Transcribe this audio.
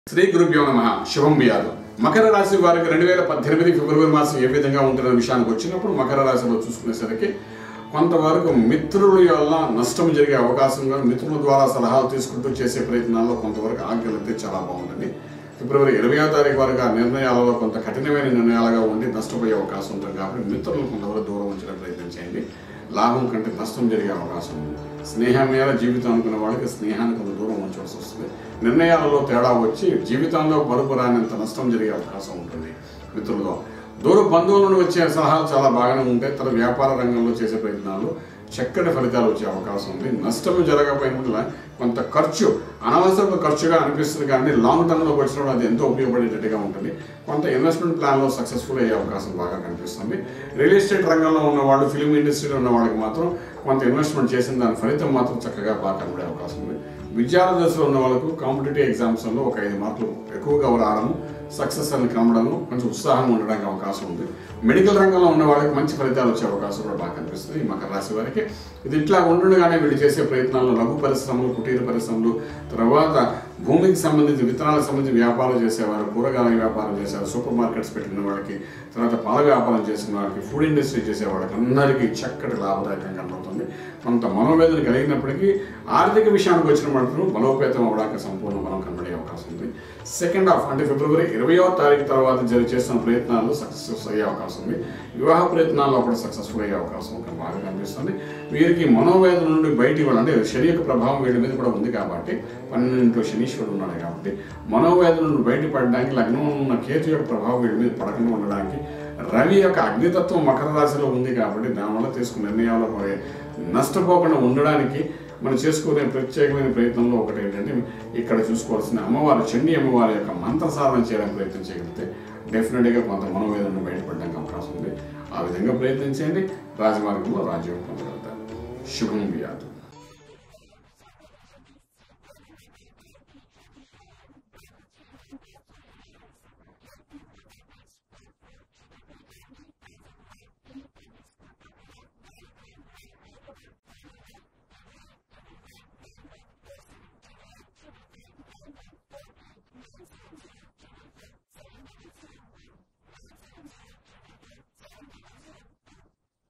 శ్రీ గురుభ్యో నమ శుభం వ్యాధం మకర రాశి వారికి రెండు వేల పద్దెనిమిది ఫిబ్రవరి మాసం ఏ విధంగా ఉంటున్న విషయానికి వచ్చినప్పుడు మకర రాశిలో చూసుకునేసరికి కొంతవరకు మిత్రుల వల్ల నష్టం జరిగే అవకాశం కానీ మిత్రుల ద్వారా సలహాలు తీసుకుంటూ చేసే ప్రయత్నాల్లో కొంతవరకు ఆగ్రహితే చాలా బాగుంటుంది ఫిబ్రవరి ఇరవయో తారీఖు వరకు ఆ నిర్ణయాలలో కొంత కఠినమైన నిర్ణయాలుగా ఉండి నష్టపోయే అవకాశం ఉంటుంది కాబట్టి మిత్రులను కొంతవరకు దూరం ఉంచడం ప్రయత్నం చేయండి లాభం కంటే నష్టం జరిగే అవకాశం ఉంది స్నేహం మీద జీవితం అనుకున్న వాళ్ళకి స్నేహాన్ని కొంత దూరం ఉంచవలసి వస్తుంది నిర్ణయాలలో తేడా వచ్చి జీవితంలో పరుపు రానంత నష్టం జరిగే అవకాశం ఉంటుంది మిత్రులతో దూర బంధువుల నుండి వచ్చే సలహాలు చాలా బాగానే ఉంటాయి తన వ్యాపార రంగంలో చేసే ప్రయత్నాలు చక్కటి ఫలితాలు వచ్చే అవకాశం ఉంది నష్టం జరగకపోయిన కొంత ఖర్చు అనవసరపు ఖర్చుగా అనిపిస్తుంది కానీ లాంగ్ టర్మ్లోకి వచ్చినప్పుడు అది ఎంతో ఉపయోగపడేటట్టుగా ఉంటుంది కొంత ఇన్వెస్ట్మెంట్ ప్లాన్లో సక్సెస్ఫుల్ అయ్యే అవకాశం బాగా కనిపిస్తుంది రియల్ ఎస్టేట్ రంగంలో ఉన్న వాళ్ళు ఫిల్మ్ ఇండస్ట్రీలో ఉన్న వాళ్ళకి మాత్రం కొంత ఇన్వెస్ట్మెంట్ చేసిన దాని ఫలితం మాత్రం చక్కగా బాగా కనబడే అవకాశం ఉంది విద్యార్థి దశలో ఉన్న వాళ్ళకు కాంపిటేటివ్ ఎగ్జామ్స్లో ఒక ఐదు మార్కులు ఎక్కువగా రావడము సక్సెస్ అని కనబడము కొంచెం ఉత్సాహం ఉండడానికి అవకాశం ఉంది మెడికల్ రంగంలో ఉన్న వాళ్ళకి మంచి ఫలితాలు వచ్చే అవకాశం కూడా బాగా కనిపిస్తుంది ఈ మకర రాశి వారికి ఇది ఇట్లా ఉండగానే వీళ్ళు చేసే ప్రయత్నాల్లో లఘు పరిశ్రమలు కుటీర పరిశ్రమలు తర్వాత భూమికి సంబంధించి విత్తనాలకు సంబంధించి వ్యాపారం చేసేవారు కూరగాయల వ్యాపారం చేసేవారు సూపర్ మార్కెట్స్ పెట్టిన వాళ్ళకి తర్వాత పాల వ్యాపారం చేసిన వాళ్ళకి ఫుడ్ ఇండస్ట్రీ చేసే వాళ్ళకి అందరికీ చక్కటి లాభదాయకంగా కనబడుతుంది కొంత మనోవేదన కలిగినప్పటికీ ఆర్థిక విషయానికి వచ్చిన మాత్రం బలోపేతం అవడానికి సంపూర్ణ బలం కనబడే అవకాశం ఉంది సెకండ్ హాఫ్ అంటే ఫిబ్రవరి ఇరవయో తారీఖు తర్వాత జరి చేస్తున్న ప్రయత్నాలు సక్సెస్ అయ్యే అవకాశం ఉంది వివాహ ప్రయత్నాల్లో కూడా సక్సెస్ఫుల్ అయ్యే అవకాశం ఒక బాగా కనిపిస్తుంది వీరికి మనోవేదన నుండి బయటికి వాళ్ళు అంటే శని యొక్క ప్రభావం వీళ్ళ మీద కూడా ఉంది కాబట్టి పన్నెండింటిలో శనీశ్వరుడు ఉన్నాడు కాబట్టి మనోవేదన నుండి బయటపడడానికి లగ్నంలో ఉన్న కేతు యొక్క ప్రభావం వీళ్ళ మీద పడకుండా ఉండడానికి రవి యొక్క అగ్నితత్వం మకర రాశిలో ఉంది కాబట్టి దానివల్ల తీసుకున్న నిర్ణయాలు మరి నష్టపోకుండా ఉండడానికి మనం చేసుకునే ప్రత్యేకమైన ప్రయత్నంలో ఒకటి ఏంటంటే ఇక్కడ చూసుకోవాల్సిన అమ్మవారు చండీ అమ్మవారి యొక్క మంత్ర సాధన చేయడానికి ప్రయత్నం చేయగలిగితే డెఫినెట్గా కొంత మనోవేదన బయటపడడానికి అవకాశం ఉంది ఆ విధంగా ప్రయత్నించండి రాజమార్గంలో రాజ్యం పొందగలుగుతారు శుభం వ్యాధం